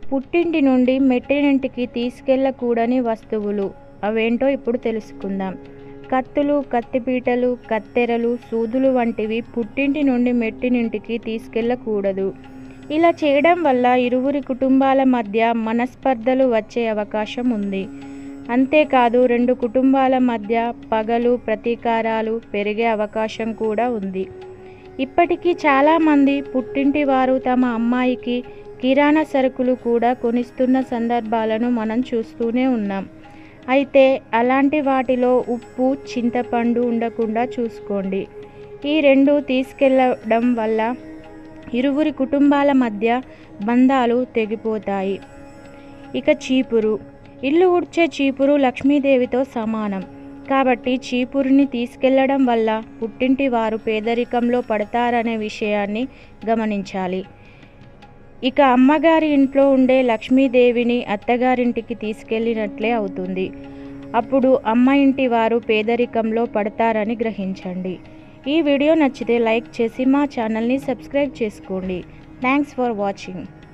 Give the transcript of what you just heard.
పుట్టింటి నుండి మెట్టినింటికి తీసుకెళ్ళకూడని వస్తువులు అవేంటో ఇప్పుడు తెలుసుకుందాం కత్తులు కత్తిపీటలు కత్తెరలు సూదులు వంటివి పుట్టింటి నుండి మెట్టినింటికి తీసుకెళ్ళకూడదు ఇలా చేయడం వల్ల ఇరువురి కుటుంబాల మధ్య మనస్పర్ధలు వచ్చే అవకాశం ఉంది అంతేకాదు రెండు కుటుంబాల మధ్య పగలు ప్రతీకారాలు పెరిగే అవకాశం కూడా ఉంది ఇప్పటికీ చాలామంది పుట్టింటి వారు తమ అమ్మాయికి కిరాణా సరుకులు కూడా కొనిస్తున్న సందర్భాలను మనం చూస్తూనే ఉన్నాం అయితే అలాంటి వాటిలో ఉప్పు చింతపండు ఉండకుండా చూసుకోండి ఈ రెండు తీసుకెళ్ళడం వల్ల ఇరువురి కుటుంబాల మధ్య బంధాలు తెగిపోతాయి ఇక చీపురు ఇల్లు ఉడ్చే చీపురు లక్ష్మీదేవితో సమానం కాబట్టి చీపురుని తీసుకెళ్లడం వల్ల పుట్టింటి వారు పేదరికంలో పడతారనే విషయాన్ని గమనించాలి ఇక అమ్మగారి ఇంట్లో ఉండే లక్ష్మీదేవిని అత్తగారింటికి తీసుకెళ్ళినట్లే అవుతుంది అప్పుడు అమ్మ ఇంటి వారు పేదరికంలో పడతారని గ్రహించండి ఈ వీడియో నచ్చితే లైక్ చేసి మా ఛానల్ని సబ్స్క్రైబ్ చేసుకోండి థ్యాంక్స్ ఫర్ వాచింగ్